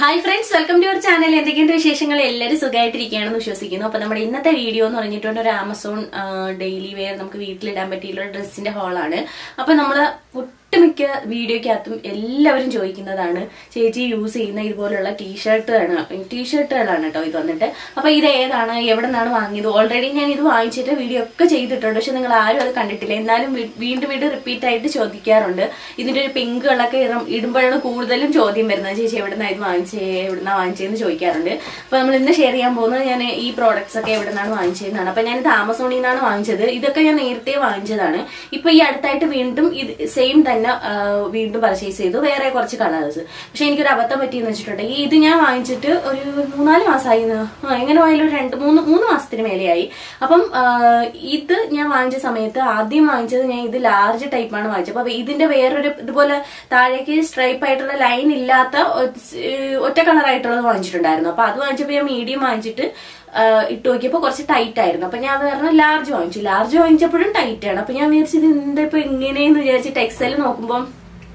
Hi friends welcome to your channel എന്തൊക്കെയുണ്ട് വിശേഷങ്ങൾ എല്ലാവരും സുഖമായിട്ടിരിക്കുകയാണെന്ന് വിശ്വസിക്കുന്നു അപ്പൊ നമ്മുടെ ഇന്നത്തെ വീഡിയോ എന്ന് പറഞ്ഞിട്ടുണ്ട് ഒരു ആമസോൺ ഡെയിലി വെയർ നമുക്ക് വീട്ടിലിടാൻ പറ്റിയുള്ള ഡ്രസ്സിന്റെ ഹോളാണ് അപ്പൊ നമ്മള് ഒട്ടുമിക്ക വീഡിയോക്കകത്തും എല്ലാവരും ചോദിക്കുന്നതാണ് ചേച്ചി യൂസ് ചെയ്യുന്ന ഇതുപോലുള്ള ടീഷർട്ടുകളാണ് ടീഷർട്ടുകളാണ് കേട്ടോ ഇത് വന്നിട്ട് അപ്പൊ ഇത് ഏതാണ് എവിടെ നിന്നാണ് വാങ്ങിയത് ഓൾറെഡി ഞാൻ ഇത് വാങ്ങിച്ചിട്ട് വീഡിയോ ഒക്കെ ചെയ്തിട്ടുണ്ട് പക്ഷെ നിങ്ങൾ ആരും അത് കണ്ടിട്ടില്ല എന്നാലും വീ- വീണ്ടും വീണ്ടും റിപ്പീറ്റ് ആയിട്ട് ചോദിക്കാറുണ്ട് ഇതിന്റെ ഒരു പിങ്ക് കളൊക്കെ ഇടും- ഇടുമ്പോഴാണ് കൂടുതലും ചോദ്യം വരുന്നത് ചേച്ചി എവിടെ നിന്നാണ് ഇത് വാങ്ങിച്ചേ എവിടുന്നാ വാങ്ങിച്ചതെന്ന് ചോദിക്കാറുണ്ട് അപ്പൊ നമ്മൾ ഇന്ന് ഷെയർ ചെയ്യാൻ പോകുന്നത് ഞാൻ ഈ പ്രോഡക്ട്സ് ഒക്കെ എവിടെ നിന്നാണ് വാങ്ങിച്ചതെന്നാണ് അപ്പൊ ഞാൻ ഇത് ആമസോണിൽ നിന്നാണ് വാങ്ങിച്ചത് ഇതൊക്കെ ഞാൻ നേരത്തെ വാങ്ങിച്ചതാണ് ഇപ്പൊ ഈ അടുത്തായിട്ട് വീണ്ടും ഇത് സെയിം തന്നെ ആ, വീണ്ടും പർച്ചേസ് ചെയ്തു വേറെ കുറച്ച് കളേഴ്സ് പക്ഷെ എനിക്കൊരു അബദ്ധം പറ്റിയെന്ന് വെച്ചിട്ടുണ്ടെങ്കിൽ ഇത് ഞാൻ വാങ്ങിച്ചിട്ട് ഒരു മൂന്നാല് മാസമായി എന്ന്. ആ എങ്ങനെ പോയാലും ഒരു രണ്ട് മൂന്ന് മൂന്ന് മാസത്തിന് മേലെയായി അപ്പം ആ, ഇത് ഞാൻ വാങ്ങിച്ച സമയത്ത് ആദ്യം വാങ്ങിച്ചത് ഞാൻ ഇത് ലാർജ് ടൈപ്പാണ് വാങ്ങിച്ചത് അപ്പൊ ഇതിന്റെ വേറൊരു ഇതുപോലെ താഴേക്ക് സ്ട്രൈപ്പ് ആയിട്ടുള്ള ലൈൻ ഇല്ലാത്ത ഒ- ഒറ്റ കളർ ആയിട്ടുള്ളത് വാങ്ങിച്ചിട്ടുണ്ടായിരുന്നു അപ്പൊ അത് വാങ്ങിച്ചപ്പോ ഞാൻ മീഡിയം വാങ്ങിച്ചിട്ട് ആ, ഇട്ട് നോക്കിയപ്പോ കുറച്ച് ടൈറ്റ് ആയിരുന്നു അപ്പൊ ഞാൻ അത് കാരണം ലാർജ് വാങ്ങിച്ചു ലാർജ് വാങ്ങിച്ചപ്പോഴും ടൈറ്റ് ആണ് അപ്പൊ ഞാൻ വിചാരിച്ചത് എന്താ ഇപ്പൊ ഇങ്ങനെയെന്ന് വിചാരിച്ചിട്ട് എക്സൽ നോക്കുമ്പോൾ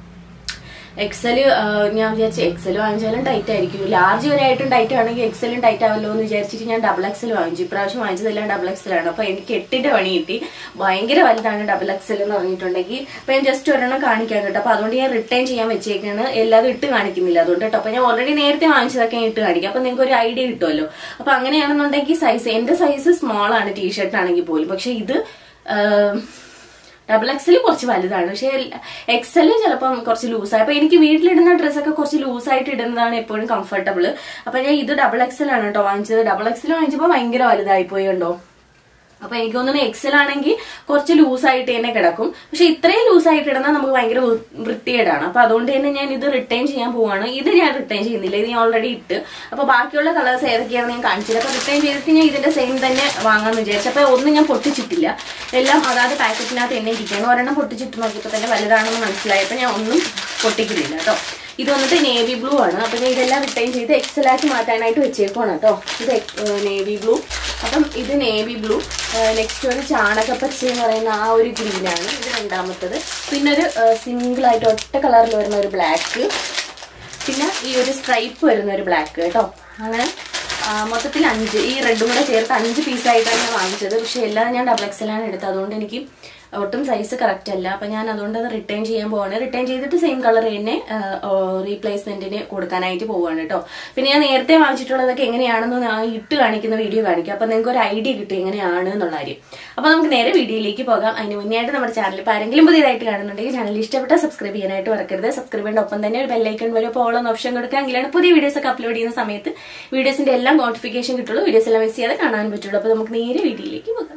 എക്സൽ ഞാൻ വിചാരിച്ചു എക്സൽ വാങ്ങിച്ചാലും ടൈറ്റ് ആയിരിക്കും ലാർജ് വരെ ആയിട്ടും ടൈറ്റ് ആണെങ്കിൽ എക്സലും ടൈറ്റ് ആവല്ലോ എന്ന് വിചാരിച്ചിട്ട് ഞാൻ ഡബിൾ എക്സൽ വാങ്ങിച്ചു ഇപ്രാവശ്യം വാങ്ങിച്ചതെല്ലാം ഡബിൾ എക്സൽ ആണ് അപ്പൊ എനിക്ക് എട്ടിന്റെ പണി കിട്ടി ഭയങ്കര വലുതാണ് ഡബിൾ എക്സൽ എന്ന് പറഞ്ഞിട്ടുണ്ടെങ്കിൽ അപ്പൊ ഞാൻ ജസ്റ്റ് ഒരെണ്ണം കാണിക്കാൻ കേട്ടോ അപ്പൊ അതുകൊണ്ട് ഞാൻ റിട്ടേൺ ചെയ്യാൻ വെച്ചേക്കാണ് എല്ലാതും ഇട്ട് കാണിക്കുന്നില്ല അതുകൊണ്ട് കേട്ടോ അപ്പൊ ഞാൻ ഓൾറെഡി നേരത്തെ വാങ്ങിച്ചതൊക്കെ ഞാൻ ഇട്ട് കാണിക്കാം അപ്പൊ നിങ്ങൾക്ക് ഒരു ഐഡിയ കിട്ടുമല്ലോ അപ്പൊ അങ്ങനെയാണെന്നുണ്ടെങ്കിൽ സൈസ് എന്റെ സൈസ് സ്മോൾ ആണ് ടീഷർട്ട് ആണെങ്കിൽ പോലും പക്ഷെ ഇത് ആഹ്, ഡബിൾ എക്സൽ കുറച്ച് വലുതാണ് പക്ഷെ എക്സൽ ചിലപ്പം കുറച്ച് ലൂസായി അപ്പൊ എനിക്ക് വീട്ടിലിടുന്ന ഡ്രസ്സൊക്കെ കുറച്ച് ലൂസായിട്ട് ഇടുന്നതാണ് എപ്പോഴും കംഫർട്ടബിൾ അപ്പൊ ഞാൻ ഇത് ഡബിൾ എക്സൽ ആണ് കേട്ടോ വാങ്ങിച്ചത് ഡബിൾ എക്സൽ വാങ്ങിച്ചപ്പോൾ ഭയങ്കര വലുതായി പോയി കണ്ടോ അപ്പൊ എനിക്ക് തോന്നുന്നു എക്സൽ ആണെങ്കിൽ കുറച്ച് ലൂസായിട്ട് തന്നെ കിടക്കും പക്ഷെ ഇത്രയും ലൂസായിട്ട് ഇടുന്നാൽ നമുക്ക് ഭയങ്കര വൃ- വൃത്തികേടാണ് അപ്പൊ അതുകൊണ്ട് തന്നെ ഞാൻ ഇത് റിട്ടേൺ ചെയ്യാൻ പോവാണ് ഇത് ഞാൻ റിട്ടേൺ ചെയ്യുന്നില്ല ഇത് ഞാൻ ഓൾറെഡി ഇട്ട് അപ്പൊ ബാക്കിയുള്ള കളേഴ്സ് ഏതൊക്കെയാണെന്ന് ഞാൻ കാണിച്ചില്ല അപ്പൊ റിട്ടേൺ ചെയ്തിട്ട് ഞാൻ ഇതിന്റെ സെയിം തന്നെ വാങ്ങാന്ന് വിചാരിച്ചു അപ്പൊ ഒന്നും ഞാൻ പൊട്ടിച്ചിട്ടില്ല എല്ലാം അതാത് പാക്കറ്റിനകത്ത് തന്നെ ഇരിക്കുകയാണ് ഒരെണ്ണം പൊട്ടിച്ചിട്ട് നോക്കിയപ്പോൾ തന്നെ വലുതാണെന്ന് മനസ്സിലായപ്പോൾ ഞാൻ ഒന്നും പൊട്ടിക്കുന്നില്ല കേട്ടോ ഇത് വന്നിട്ട് നേവി ബ്ലൂ ആണ് അപ്പൊ ഞാൻ ഇതെല്ലാം റിട്ടേൺ ചെയ്ത് എക്സലാക്കി മാറ്റാനായിട്ട് വെച്ചേക്കുവാണ് കേട്ടോ ഇത് നേവി ബ്ലൂ അപ്പം ഇത് നേവി ബ്ലൂ നെക്സ്റ്റ് ഒരു ചാണകപ്പച്ച എന്ന് പറയുന്ന ആ ഒരു ഗ്രീനാണ് ഇത് രണ്ടാമത്തത് പിന്നെ ഒരു സിംഗിൾ ആയിട്ട് ഒറ്റ കളറിൽ വരുന്ന ഒരു ബ്ലാക്ക് പിന്നെ ഈ ഒരു സ്ട്രൈപ്പ് വരുന്ന ഒരു ബ്ലാക്ക് കേട്ടോ അങ്ങനെ ആ, മൊത്തത്തിൽ അഞ്ച് ഈ റെഡും കൂടെ ചേർത്ത് അഞ്ച് പീസായിട്ടാണ് ഞാൻ വാങ്ങിച്ചത് പക്ഷെ എല്ലാം ഞാൻ ഡബിൾ എക്സലാണ് എടുത്തത് അതുകൊണ്ട് എനിക്ക് ഒട്ടും സൈസ് കറക്റ്റ് അല്ല അപ്പൊ ഞാൻ അതുകൊണ്ട് അത് റിട്ടേൺ ചെയ്യാൻ പോവാണ് റിട്ടേൺ ചെയ്തിട്ട് സെയിം കളർ തന്നെ റീപ്ലേസ്മെന്റിന് കൊടുക്കാനായിട്ട് പോവാണ് കേട്ടോ പിന്നെ ഞാൻ നേരത്തെ വാങ്ങിച്ചിട്ടുള്ളതൊക്കെ എങ്ങനെയാണെന്ന് ഞാൻ ഇട്ട് കാണിക്കുന്ന വീഡിയോ കാണിക്കാം അപ്പൊ നിങ്ങൾക്ക് ഒരു ഐഡിയ കിട്ടും എങ്ങനെയാണ് എന്നുള്ള കാര്യം അപ്പൊ നമുക്ക് നേരെ വീഡിയോയിലേക്ക് പോകാം അതിന് മുന്നേ ആയിട്ട് നമ്മുടെ ചാനൽ ഇപ്പോൾ ആരെങ്കിലും പുതിയതായിട്ട് കാണുന്നുണ്ടെങ്കിൽ ചാനൽ ഇഷ്ടപ്പെട്ടാൽ സബ്സ്ക്രൈബ് ചെയ്യാനായിട്ട് മറക്കരുത് സബ്സ്ക്രൈബ് ചെയ്യുന്ന ഒപ്പം തന്നെ ഒരു ബെല്ലൈക്കൺ വരെ പോളോ ഓപ്ഷൻ കൊടുക്കാമെങ്കിലാണ് പുതിയ വീഡിയോസ് ഒക്കെ അപ്ലോഡ് ചെയ്യുന്ന സമയത്ത് വീഡിയോസിന്റെ എല്ലാം നോട്ടിഫിക്കേഷൻ കിട്ടുള്ളൂ വീഡിയോസ് എല്ലാം മിസ് ചെയ്യാതെ കാണാൻ പറ്റുള്ളൂ അപ്പൊ നമുക്ക് നേരെ വീഡിയോയിലേക്ക് പോകാം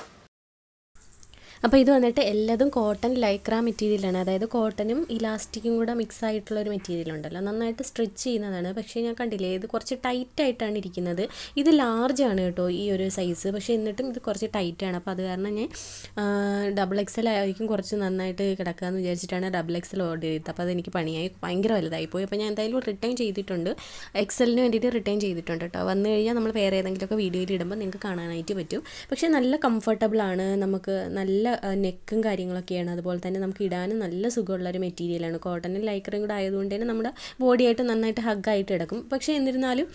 അപ്പോൾ ഇത് വന്നിട്ട് എല്ലാതും കോട്ടൺ ലൈക്ര മെറ്റീരിയലാണ് അതായത് കോട്ടനും ഇലാസ്റ്റിക്കും കൂടെ മിക്സ് ആയിട്ടുള്ള ഒരു മെറ്റീരിയൽ ഉണ്ടല്ലോ നന്നായിട്ട് സ്ട്രെച്ച് ചെയ്യുന്നതാണ് പക്ഷേ ഞാൻ കണ്ടില്ലേ ഇത് കുറച്ച് ടൈറ്റ് ആയിട്ടാണ് ഇരിക്കുന്നത് ഇത് ലാർജ് ആണ് കേട്ടോ ഈ ഒരു സൈസ് പക്ഷേ എന്നിട്ടും ഇത് കുറച്ച് ടൈറ്റ് ആണ് അപ്പോൾ അത് കാരണം ഞാൻ ഡബിൾ എക്സൽ ആയിരിക്കും കുറച്ച് നന്നായിട്ട് കിടക്കാമെന്ന് വിചാരിച്ചിട്ടാണ് ഡബിൾ എക്സൽ ഓർഡർ ചെയ്തത് അപ്പോൾ അതെനിക്ക് പണിയായി ഭയങ്കര വലുതായി പോയി അപ്പോൾ ഞാൻ എന്തായാലും റിട്ടേൺ ചെയ്തിട്ടുണ്ട് എക്സലിന് വേണ്ടിയിട്ട് റിട്ടേൺ ചെയ്തിട്ടുണ്ട് കേട്ടോ വന്നു കഴിഞ്ഞാൽ നമ്മൾ വേറെ ഏതെങ്കിലുമൊക്കെ വീഡിയോയിൽ ഇടുമ്പോൾ നിങ്ങൾക്ക് കാണാനായിട്ട് പറ്റും പക്ഷേ നല്ല കംഫർട്ടബിൾ ആണ് നമുക്ക് നല്ല നെക്കും കാര്യങ്ങളൊക്കെയാണ് അതുപോലെ തന്നെ നമുക്ക് ഇടാനും നല്ല സുഖമുള്ള ഒരു മെറ്റീരിയലാണ് കോട്ടനും ലൈക്രയും കൂടെ ആയതുകൊണ്ട് തന്നെ നമ്മുടെ ബോഡിയായിട്ട് നന്നായിട്ട് ഹഗ്ഗായിട്ട് കിടക്കും പക്ഷേ എന്നിരുന്നാലും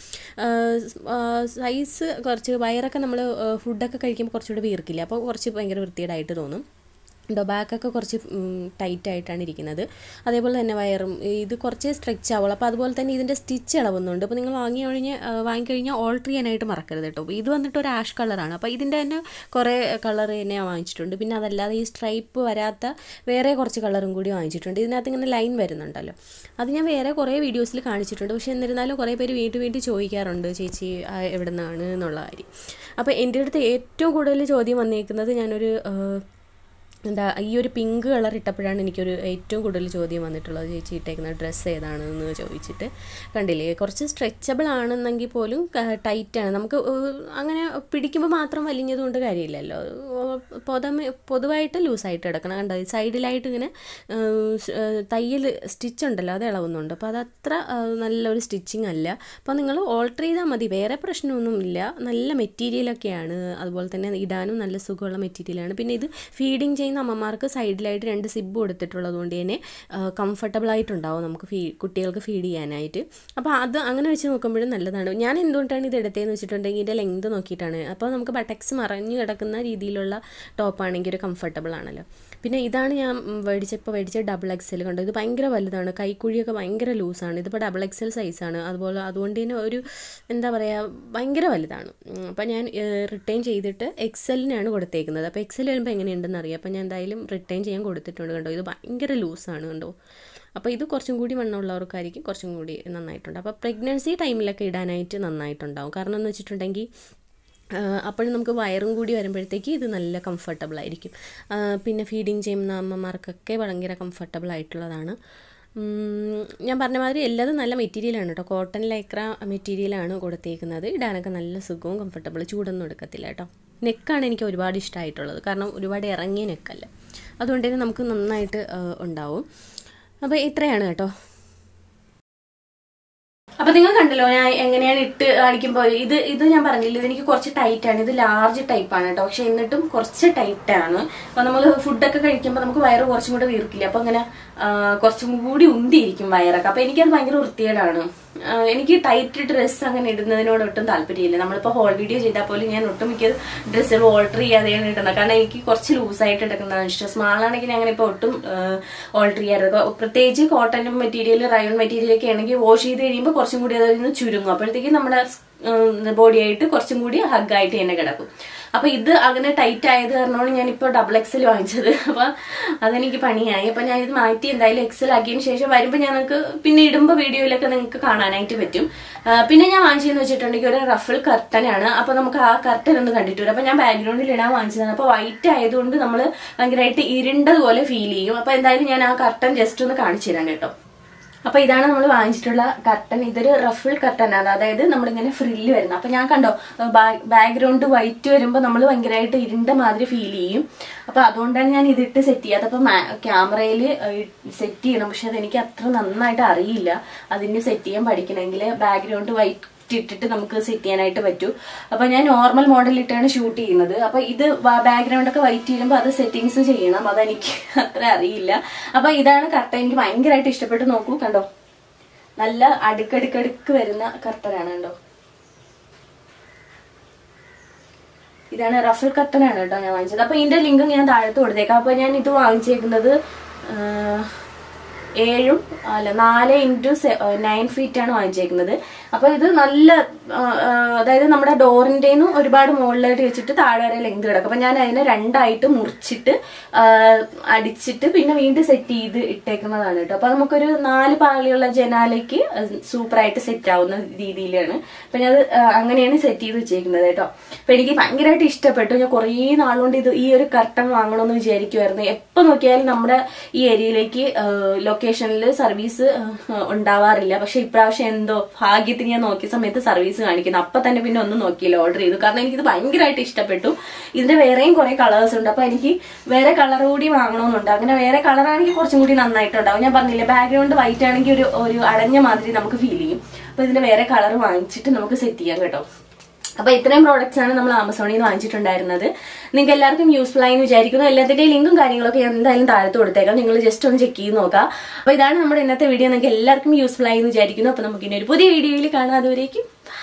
സൈസ് കുറച്ച് വയറൊക്കെ നമ്മൾ ഫുഡൊക്കെ കഴിക്കുമ്പോൾ കുറച്ചുകൂടെ വീർക്കില്ല അപ്പോൾ കുറച്ച് ഭയങ്കര വൃത്തികേടായിട്ട് തോന്നും ഉണ്ടോ ബാക്കൊക്കെ കുറച്ച് ടൈറ്റ് ആയിട്ടാണ് ഇരിക്കുന്നത് അതേപോലെ തന്നെ വയറും ഇത് കുറച്ച് സ്ട്രെച്ച് ആവുള്ളൂ അപ്പോൾ അതുപോലെ തന്നെ ഇതിൻ്റെ സ്റ്റിച്ച് ഇളവുന്നുണ്ട് അപ്പോൾ നിങ്ങൾ വാങ്ങി കഴിഞ്ഞ് വാങ്ങിക്കഴിഞ്ഞാൽ ഓൾട്ടർ ചെയ്യാനായിട്ട് മറക്കരുത് കേട്ടോ ഇത് വന്നിട്ട് ഒരു ആഷ് കളറാണ് അപ്പോൾ ഇതിൻ്റെ തന്നെ കുറേ കളർ തന്നെ ഞാൻ വാങ്ങിച്ചിട്ടുണ്ട് പിന്നെ അതല്ലാതെ ഈ സ്ട്രൈപ്പ് വരാത്ത വേറെ കുറച്ച് കളറും കൂടി വാങ്ങിച്ചിട്ടുണ്ട് ഇതിനകത്ത് ഇങ്ങനെ ലൈൻ വരുന്നുണ്ടല്ലോ അത് ഞാൻ വേറെ കുറേ വീഡിയോസിൽ കാണിച്ചിട്ടുണ്ട് പക്ഷേ എന്നിരുന്നാലും കുറേ പേര് വീണ്ടും വീണ്ടും ചോദിക്കാറുണ്ട് ചേച്ചി ആ, എവിടെ നിന്നാണ് എന്നുള്ള കാര്യം അപ്പോൾ എൻ്റെ അടുത്ത് ഏറ്റവും കൂടുതൽ ചോദ്യം വന്നേക്കുന്നത് ഞാനൊരു ആ, എന്താ ഈ ഒരു പിങ്ക് കളർ ഇട്ടപ്പോഴാണ് എനിക്കൊരു ഏറ്റവും കൂടുതൽ ചോദ്യം വന്നിട്ടുള്ളത് ചേച്ചി ഇട്ടേക്കുന്ന ഡ്രസ്സ് ഏതാണെന്ന് ചോദിച്ചിട്ട് കണ്ടില്ലേ കുറച്ച് സ്ട്രെച്ചബിൾ ആണെന്നെങ്കിൽ പോലും ടൈറ്റാണ് നമുക്ക് ഏഹ്, അങ്ങനെ പിടിക്കുമ്പോൾ മാത്രം വലിഞ്ഞതുകൊണ്ട് കാര്യമില്ലല്ലോ പൊതമ പൊതുവായിട്ട് ലൂസായിട്ട് കിടക്കണം കണ്ടോ ഈ സൈഡിലായിട്ട് ഇങ്ങനെ തയ്യൽ സ്റ്റിച്ച് ഉണ്ടല്ലോ അത് ഇളവുന്നുണ്ട് അപ്പോൾ അതത്ര ആ, നല്ലൊരു സ്റ്റിച്ചിങ് അല്ല അപ്പോൾ നിങ്ങൾ ഓൾട്ടർ ചെയ്താൽ മതി വേറെ പ്രശ്നമൊന്നും ഇല്ല നല്ല മെറ്റീരിയലൊക്കെയാണ് അതുപോലെ തന്നെ ഇടാനും നല്ല സുഖമുള്ള മെറ്റീരിയലാണ് പിന്നെ ഇത് ഫീഡിങ് ചെയ്യുന്ന അമ്മമാർക്ക് സൈഡിലായിട്ട് രണ്ട് സിബ് കൊടുത്തിട്ടുള്ളത് കൊണ്ട് തന്നെ കംഫർട്ടബിൾ ആയിട്ടുണ്ടാവും നമുക്ക് ഫീ കുട്ടികൾക്ക് ഫീഡ് ചെയ്യാനായിട്ട് അപ്പോൾ അത് അങ്ങനെ വെച്ച് നോക്കുമ്പോഴും നല്ലതാണ് ഞാൻ എന്തുകൊണ്ടാണ് ഇത് എടുത്തതെന്ന് വെച്ചിട്ടുണ്ടെങ്കിൽ ഇതിൻ്റെ ലെങ്ത് നോക്കിയിട്ടാണ് അപ്പോൾ നമുക്ക് ബട്ടക്സ് മറഞ്ഞു കിടക്കുന്ന രീതിയിലുള്ള ടോപ്പാണെങ്കിൽ ഒരു കംഫർട്ടബിൾ ആണല്ലോ പിന്നെ ഇതാണ് ഞാൻ മേടിച്ചപ്പോൾ മേടിച്ച ഡബിൾ എക്സൽ കണ്ടോ ഇത് ഭയങ്കര വലുതാണ് കൈക്കുഴിയൊക്കെ ഭയങ്കര ലൂസാണ് ഇതിപ്പോൾ ഡബിൾ എക്സൽ സൈസാണ് അതുപോലെ അതുകൊണ്ട് തന്നെ ഒരു എന്താ പറയുക ഭയങ്കര വലുതാണ് ഉം, അപ്പോൾ ഞാൻ റിട്ടേൺ ചെയ്തിട്ട് എക്സലിനാണ് കൊടുത്തേക്കുന്നത് അപ്പോൾ എക്സൽ വരുമ്പോൾ എങ്ങനെയുണ്ടെന്ന് അറിയാം അപ്പോൾ ഞാൻ എന്തായാലും റിട്ടേൺ ചെയ്യാൻ കൊടുത്തിട്ടുണ്ട് കണ്ടോ ഇത് ഭയങ്കര ലൂസാണ് കണ്ടോ അപ്പോൾ ഇത് കുറച്ചും കൂടി വണ്ണമുള്ളവർക്കായിരിക്കും കുറച്ചും കൂടി നന്നായിട്ടുണ്ട് അപ്പോൾ പ്രഗ്നൻസി ടൈമിലൊക്കെ ഇടാനായിട്ട് നന്നായിട്ടുണ്ടാവും കാരണം എന്ന് വെച്ചിട്ടുണ്ടെങ്കിൽ അപ്പോഴും നമുക്ക് വയറും കൂടി വരുമ്പോഴത്തേക്ക് ഇത് നല്ല കംഫർട്ടബിൾ ആയിരിക്കും ആ, പിന്നെ ഫീഡിങ് ചെയ്യുന്ന അമ്മമാർക്കൊക്കെ ഭയങ്കര കംഫർട്ടബിൾ ആയിട്ടുള്ളതാണ് ഉം, ഞാൻ പറഞ്ഞ മാതിരി എല്ലാതും നല്ല മെറ്റീരിയലാണ് കേട്ടോ കോട്ടൺ ലൈക്ര മെറ്റീരിയലാണ് കൊടുത്തേക്കുന്നത് ഇടാനൊക്കെ നല്ല സുഖവും കംഫർട്ടബിൾ ചൂടൊന്നും എടുക്കത്തില്ല കേട്ടോ നെക്കാണ് എനിക്ക് ഒരുപാട് ഇഷ്ടമായിട്ടുള്ളത് കാരണം ഒരുപാട് ഇറങ്ങിയ നെക്കല്ല അതുകൊണ്ട് തന്നെ നമുക്ക് നന്നായിട്ട് ആ, ഉണ്ടാവും അപ്പോൾ ഇത്രയാണ് കേട്ടോ അപ്പൊ നിങ്ങൾ കണ്ടല്ലോ ഞാൻ എങ്ങനെയാണ് ഇട്ട് കാണിക്കുമ്പോൾ ഇത് ഇത് ഞാൻ പറഞ്ഞില്ല ഇത് എനിക്ക് കുറച്ച് ടൈറ്റ് ആണ് ഇത് ലാർജ് ടൈപ്പ് ആണ് കേട്ടോ പക്ഷെ എന്നിട്ടും കുറച്ച് ടൈറ്റ് ആണ് അപ്പൊ നമ്മൾ ഫുഡൊക്കെ കഴിക്കുമ്പോൾ നമുക്ക് വയറ് കുറച്ചും കൂടെ വീർക്കില്ല അപ്പൊ അങ്ങനെ ആ, കുറച്ചും കൂടി ഉണ്ടിയിരിക്കും വയറൊക്കെ അപ്പൊ എനിക്കത് ഭയങ്കര വൃത്തികേടാണ് ആ, എനിക്ക് ടൈറ്റ് ഡ്രസ്സ് അങ്ങനെ ഇടുന്നതിനോട് ഒട്ടും താല്പര്യമില്ല നമ്മളിപ്പോ ഹോൾ വീഡിയോ ചെയ്താൽ പോലും ഞാൻ ഒട്ടുമിക്ക ഡ്രസ്സുകൾ ഓൾട്ടർ ചെയ്യാതെയാണ് ഇടുന്നത് കാരണം എനിക്ക് കുറച്ച് ലൂസായിട്ട് എടുക്കുന്നതാണ് ഇഷ്ടം സ്മാൾ ആണെങ്കിൽ ഞാൻ അങ്ങനെ ഇപ്പൊ ഒട്ടും ഓൾട്ടർ ചെയ്യാറ് പ്രത്യേകിച്ച് കോട്ടൺ മെറ്റീരിയൽ റയോൺ മെറ്റീരിയൽ ഒക്കെ ആണെങ്കിൽ വാഷ് ചെയ്ത് കഴിയുമ്പോൾ കുറച്ചും കൂടി അതിൽ നിന്ന് ചുരുങ്ങും അപ്പോഴത്തേക്ക് നമ്മുടെ ബോഡി ആയിട്ട് കുറച്ചും കൂടി ഹഗ്ഗായിട്ട് തന്നെ കിടക്കും അപ്പൊ ഇത് അങ്ങനെ ടൈറ്റ് ആയത് കാരണമാണ് ഞാൻ ഇപ്പോൾ ഡബിൾ എക്സൽ വാങ്ങിച്ചത് അപ്പൊ അതെനിക്ക് പണിയായി അപ്പൊ ഞാൻ ഇത് മാറ്റി എന്തായാലും എക്സൽ ആക്കിയതിന് ശേഷം വരുമ്പോൾ ഞങ്ങൾക്ക് പിന്നെ ഇടുമ്പോൾ വീഡിയോയിലൊക്കെ നിങ്ങൾക്ക് കാണാനായിട്ട് പറ്റും ആ, പിന്നെ ഞാൻ വാങ്ങിച്ചതെന്ന് വെച്ചിട്ടുണ്ടെങ്കിൽ ഒരു റഫിൾ കർട്ടൻ ആണ് അപ്പൊ നമുക്ക് ആ കർട്ടൻ ഒന്ന് കണ്ടിട്ട് വരും അപ്പൊ ഞാൻ ബാക്ക്ഗ്രൗണ്ടിൽ ഇടാൻ വാങ്ങിച്ചതാണ് അപ്പൊ വൈറ്റ് ആയതുകൊണ്ട് നമ്മൾ ഭയങ്കരമായിട്ട് ഇരുണ്ടതുപോലെ ഫീൽ ചെയ്യും അപ്പൊ എന്തായാലും ഞാൻ ആ കർട്ടൻ ജസ്റ്റ് ഒന്ന് കാണിച്ചു തരാം കേട്ടോ അപ്പൊ ഇതാണ് നമ്മൾ വാങ്ങിച്ചിട്ടുള്ള കർട്ടൻ ഇതൊരു റഫിൾ കർട്ടൻ ആണ് അതായത് നമ്മളിങ്ങനെ ഫ്രില്ല് വരുന്നത് അപ്പൊ ഞാൻ കണ്ടോ ബാക്ക്ഗ്രൗണ്ട് വൈറ്റ് വരുമ്പോൾ നമ്മൾ ഭയങ്കരമായിട്ട് ഇരുണ്ട മാതിരി ഫീൽ ചെയ്യും അപ്പൊ അതുകൊണ്ടാണ് ഞാൻ ഇതിട്ട് സെറ്റ് ചെയ്യാത്തത് അപ്പൊ ക്യാമറയിൽ സെറ്റ് ചെയ്യണം പക്ഷെ അതെനിക്ക് അത്ര നന്നായിട്ട് അറിയില്ല അതിന് സെറ്റ് ചെയ്യാൻ പഠിക്കണമെങ്കിൽ ബാക്ക്ഗ്രൗണ്ട് വൈറ്റ് ഇട്ടിട്ട് നമുക്ക് സെറ്റ് ചെയ്യാനായിട്ട് പറ്റൂ അപ്പൊ ഞാൻ നോർമൽ മോഡൽ ഇട്ടാണ് ഷൂട്ട് ചെയ്യുന്നത് അപ്പൊ ഇത് ബാക്ക്ഗ്രൗണ്ട് ഒക്കെ വൈറ്റ് ചെയ്യുമ്പോൾ അത് സെറ്റിങ്സ് ചെയ്യണം അതെനിക്ക് അത്ര അറിയില്ല അപ്പൊ ഇതാണ് കർട്ടൻ എനിക്ക് ഭയങ്കരമായിട്ട് ഇഷ്ടപ്പെട്ട് നോക്കൂ കണ്ടോ നല്ല അടുക്കടുക്കടുക്ക് വരുന്ന കർട്ടനാണ് കണ്ടോ ഇതാണ് റഫിൾ കർട്ടനാണ് കേട്ടോ ഞാൻ വാങ്ങിച്ചത് അപ്പൊ ഇതിന്റെ ലിങ്ക് ഞാൻ താഴത്ത് കൊടുത്തേക്കാം അപ്പൊ ഞാൻ ഇത് വാങ്ങിച്ചേക്കുന്നത് ആ, ഏഴും അല്ല നാല് ഇൻറ്റു നയൻ ഫീറ്റ് ആണ് വാങ്ങിച്ചേക്കുന്നത് അപ്പൊ ഇത് നല്ല ആ, ആ, അതായത് നമ്മുടെ ഡോറിന്റെന്നും ഒരുപാട് മുകളിലായിട്ട് വെച്ചിട്ട് താഴെ വരെ ലെങ്ത് കിടക്കും അപ്പൊ ഞാൻ അതിനെ രണ്ടായിട്ട് മുറിച്ചിട്ട് ആ, അടിച്ചിട്ട് പിന്നെ വീണ്ടും സെറ്റ് ചെയ്ത് ഇട്ടേക്കുന്നതാണ് കേട്ടോ അപ്പൊ നമുക്കൊരു നാല് പാളിയുള്ള ജനാലയ്ക്ക് സൂപ്പറായിട്ട് സെറ്റ് ആവുന്ന രീതിയിലാണ് അപ്പൊ ഞാൻ അത് ആ, അങ്ങനെയാണ് സെറ്റ് ചെയ്ത് വെച്ചേക്കുന്നത് കേട്ടോ അപ്പൊ എനിക്ക് ഭയങ്കരമായിട്ട് ഇഷ്ടപ്പെട്ടു ഞാൻ കുറേ നാളുകൊണ്ട് ഇത് ഈ ഒരു കർട്ടൻ വാങ്ങണമെന്ന് വിചാരിക്കുമായിരുന്നു എപ്പോ നോക്കിയാലും നമ്മുടെ ഈ ഏരിയയിലേക്ക് ലൊക്കേഷനിൽ സർവീസ് ഉണ്ടാവാറില്ല പക്ഷെ ഇപ്രാവശ്യം എന്തോ ഭാഗ്യത്തിന് ഞാൻ നോക്കിയ സമയത്ത് സർവീസ് കാണിക്കുന്നു അപ്പൊ തന്നെ പിന്നെ ഒന്നും നോക്കിയില്ല ഓർഡർ ചെയ്തു കാരണം എനിക്കിത് ഭയങ്കരമായിട്ട് ഇഷ്ടപ്പെട്ടു ഇതിന്റെ വേറെയും കുറെ കളേഴ്സ് ഉണ്ട് അപ്പൊ എനിക്ക് വേറെ കളർ കൂടി വാങ്ങണമെന്നുണ്ട് അങ്ങനെ വേറെ കളറാണെങ്കിൽ കുറച്ചും കൂടി നന്നായിട്ടുണ്ടാവും ഞാൻ പറഞ്ഞില്ലേ ബാക്ക്ഗ്രൗണ്ട് വൈറ്റ് ആണെങ്കിൽ ഒരു ഒരു അടഞ്ഞ മാതിരി നമുക്ക് ഫീൽ ചെയ്യും അപ്പൊ ഇതിന്റെ വേറെ കളർ വാങ്ങിച്ചിട്ട് നമുക്ക് സെറ്റ് ചെയ്യാം കേട്ടോ അപ്പൊ ഇത്രയും പ്രോഡക്റ്റ്സ് ആണ് നമ്മൾ ആമസോണിൽ നിന്ന് വാങ്ങിച്ചിട്ടുണ്ടായിരുന്നത് നിങ്ങൾക്ക് എല്ലാവർക്കും യൂസ്ഫുൾ ആയി എന്ന് വിചാരിക്കുന്നു എല്ലാത്തിന്റെയും ലിങ്കും കാര്യങ്ങളൊക്കെ ഞാൻ എന്തായാലും താഴത്ത് കൊടുത്തേക്കാം നിങ്ങൾ ജസ്റ്റ് ഒന്ന് ചെക്ക് ചെയ്ത് നോക്കാം അപ്പൊ ഇതാണ് നമ്മുടെ ഇന്നത്തെ വീഡിയോ നിങ്ങൾക്ക് എല്ലാവർക്കും യൂസ്ഫുൾ ആയി എന്ന് വിചാരിക്കുന്നു അപ്പൊ നമുക്ക് ഇനി ഒരു പുതിയ വീഡിയോയിൽ കാണാം അതുവരേക്കും bye.